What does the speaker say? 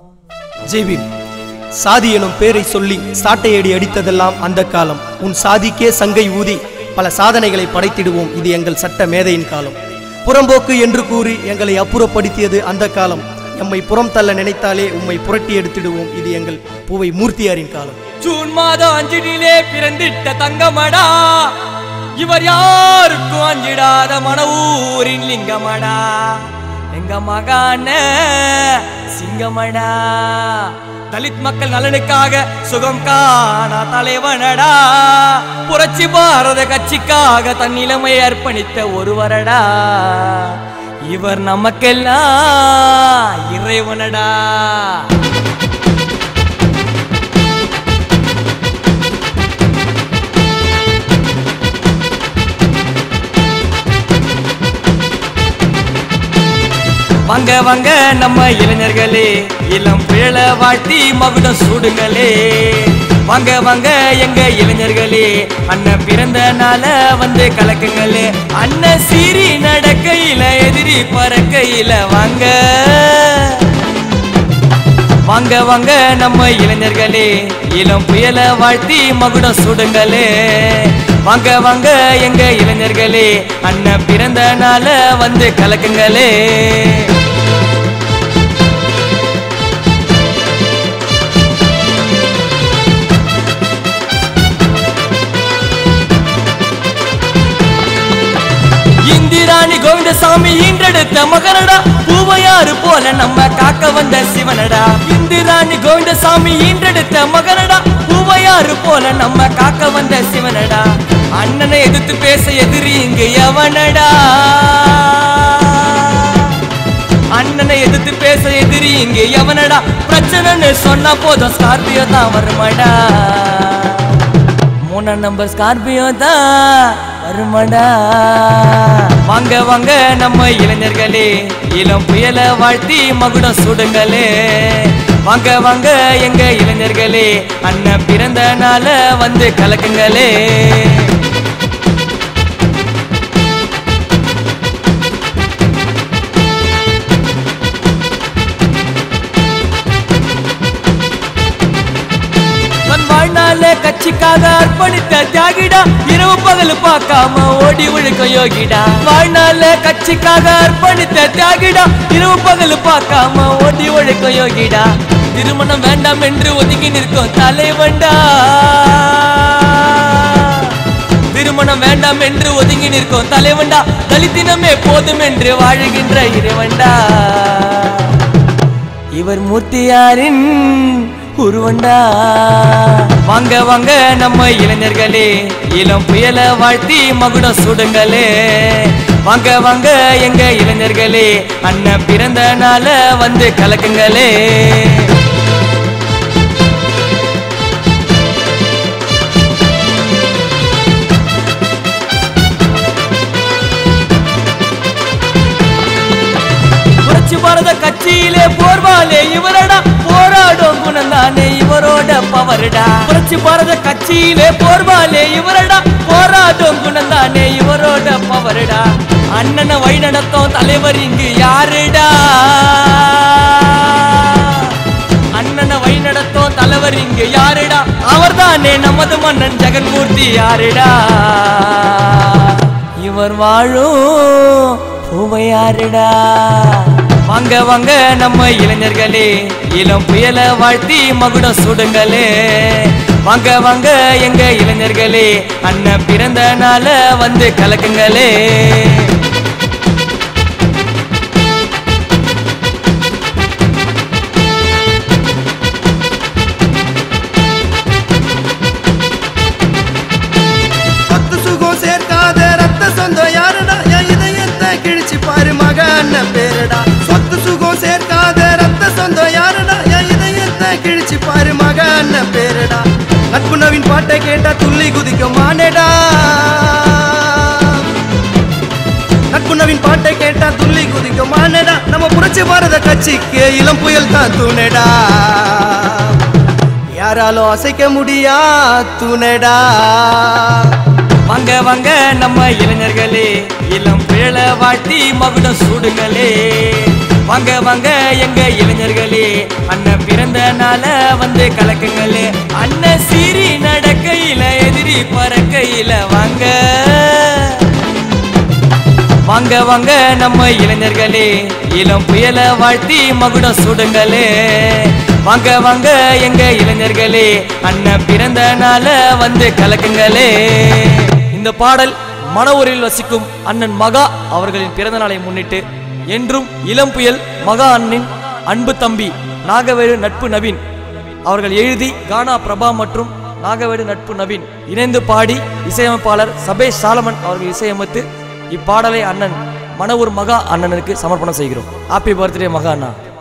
ஜெய்பீம் சாதி எனும் பேரை சொல்லி சாட்டையடி அடித்ததெல்லாம் அந்த காலம் உன் சாதிக்கே சங்கை ஊதி பல சாதனைகளை படைத்திடுவோம் இது எங்கள் சட்ட மேதையின் காலம் புறம்போக்கு என்று கூறி எங்களை அப்புறப்படுத்தியது அந்த காலம் எம்மை புறம் தள்ள நினைத்தாலே உம்மை புரட்டி எடுத்திடுவோம் இது எங்கள் பூவை மூர்த்தியாரின் காலம் ஜூன் மாதம் அஞ்சினிலே பிறந்திட்ட தங்கமடா இவர் யாருக்கும் அஞ்சிடாத மனவூரின் லிங்கமடா எங்க மகான சிங்கமடா தலித் மக்கள் நலனுக்காக சுகம் காணா தலைவனடா புரட்சி பாரத கட்சிக்காக தன் நிலைமை அர்ப்பணித்த ஒருவரடா இவர் நமக்கெல்லாம் இறைவனடா வாங்க வாங்க நம்ம இளைஞர்களே இளம் பிழ வாழ்த்தி மகுடம் சூடுங்களே வாங்க வாங்க எங்க இளைஞர்களே அண்ணன் பிறந்த நாள வந்து கலக்குங்களே அண்ணன் சீறி நடக்கையில எதிரி பறக்கையில வாங்க வாங்க வாங்க நம்ம இளைஞர்களே இளம் புயல வாழ்த்தி மகுடம் சுடுங்களே வாங்க வாங்க எங்க இளைஞர்களே அண்ணன் பிறந்த நாள வந்து கலக்குங்களே இந்திராணி கோவிந்தசாமி ஈன்றெடுத்த மகனடா பூவையாறு போல நம்ம காக்க வந்த சிவனடா இந்திராணி கோவிந்தசாமி ஈன்றெடுத்த மகனடா பூவையாறு போல நம்ம காக்க வந்த சிவனடா அண்ணனை எதிர்த்து பேச எதிரி இங்கு எவனடா அண்ணனை எதிர்த்து பேச எதிரி இங்க எவனடா பிரச்சனைன்னு சொன்னா போதும் ஸ்கார்பியோ தான் வருமாடா மூணாம் நம்பர் ஸ்கார்பியோ தான் வருமாடா வாங்க வாங்க நம்ம இளைஞர்களே இளம் புயல வாழ்த்தி மகுடம் சுடுங்களே வாங்க வாங்க எங்க இளைஞர்களே அண்ணன் பிறந்த நாள வந்து கலக்குங்களே தன் வாழ்நாள கட்சிக்காக அர்ப்பணித்த தியாகிடா இரவு பகல் பார்க்காம ஓடி ஒழுக்க யோகிடா வாழ்நாள கட்சிக்காக அர்ப்பணித்த தியாகிடா இரவு பகல் பார்க்காம ஓடி ஒழுக்க யோகிடா திருமணம் வேண்டாம் என்று ஒதுங்கி நிற்கும் தலைவன்டா திருமணம் வேண்டாம் என்று ஒதுங்கி நிற்கும் தலைவன்டா தலித்தினமே போதும் என்று வாழுகின்ற இறைவன்டா இவர் மூர்த்தியாரின் உருவண்டா வாங்க வாங்க நம்ம இளைஞர்களே இளம் புயல வாழ்த்தி மகுடம் சுடுங்களே வாங்க வாங்க எங்க இளைஞர்களே அண்ணன் பிறந்த நாள வந்து கலக்குங்களே புரட்சி பாரத கட்சியிலே போர்வாலே இவரடா போராடும் குணந்தானே இவரோட பவரடா புரட்சி பாரத கட்சியிலே போர்வாலே இவரடா போராடும் குணந்தானே இவரோட பவரடா அண்ணனை வழி நடத்தும் தலைவர் இங்கு யாருடா அண்ணனை வழி நடத்தும் தலைவர் இங்கு யாருடா அவர்தானே நமது மன்னன் ஜெகன்மூர்த்தி யாருடா இவர் வாழும் பூவையாருடா வாங்க வாங்க நம்ம இளைஞர்களே இளம் புயல வாழ்த்தி மகுடம் சுடுங்களே வாங்க வாங்க எங்க இளைஞர்களே அண்ணன் பிறந்த நாள வந்து கலக்குங்களே பத்து சுகம் சேர்க்காத ரத்த சொந்தம் யாருடா என் இதயத்தை கிழிச்சு பாரு மக அண்ணன் பேருடா சொத்து சுகம் சேர்க்காத ரத்த சொந்தம் யாருடா என் இதயத்தை கிழிச்சு பாரு மக அண்ணன் பேருடா நட்பு நவீன் பாட்டை கேட்டா துள்ளி குதிக்கும் மானேடா நட்பு நவீன் பாட்டை கேட்டா துள்ளி குதிக்கும் மானேடா நம்ம புரட்சி பாரத கட்சிக்கு இளம் புயல் தான் தூணேடா யாராலும் அசைக்க முடியா தூணேடா வாங்க வாங்க நம்ம இளைஞர்களே இளம் பிழ வாழ்த்தி மகுடம் சூடுங்களே வாங்க வாங்க எங்க இளைஞர்களே அண்ணன் பிறந்த நாள வந்து கலக்குங்களே அண்ணன் சீரி நடக்கையில எதிரி பறக்கையில வாங்க வாங்க வாங்க நம்ம இளைஞர்களே இளம் புயல வாழ்த்தி மகுடம் சுடுங்களே வாங்க வாங்க எங்க இளைஞர்களே அண்ணன் பிறந்த நாள வந்து கலக்குங்களே இந்த பாடல் மணவூரில் வசிக்கும் அண்ணன் மகா அவர்களின் பிறந்த நாளை முன்னிட்டு என்றும் இளம் புயல் மகா அண்ணன் அன்பு தம்பி நாகவேலு நட்பு நவீன் அவர்கள் எழுதி கானா பிரபா மற்றும் நாகவேடு நட்பு நவீன் இணைந்து பாடி இசையமைப்பாளர் சபேஷ் சாலமன் அவர்கள் இசையமைத்து இப்பாடலை அண்ணன் மணவூர் மகா அண்ணனுக்கு சமர்ப்பணம் செய்கிறோம் ஹாப்பி பர்த்டே மகா அண்ணா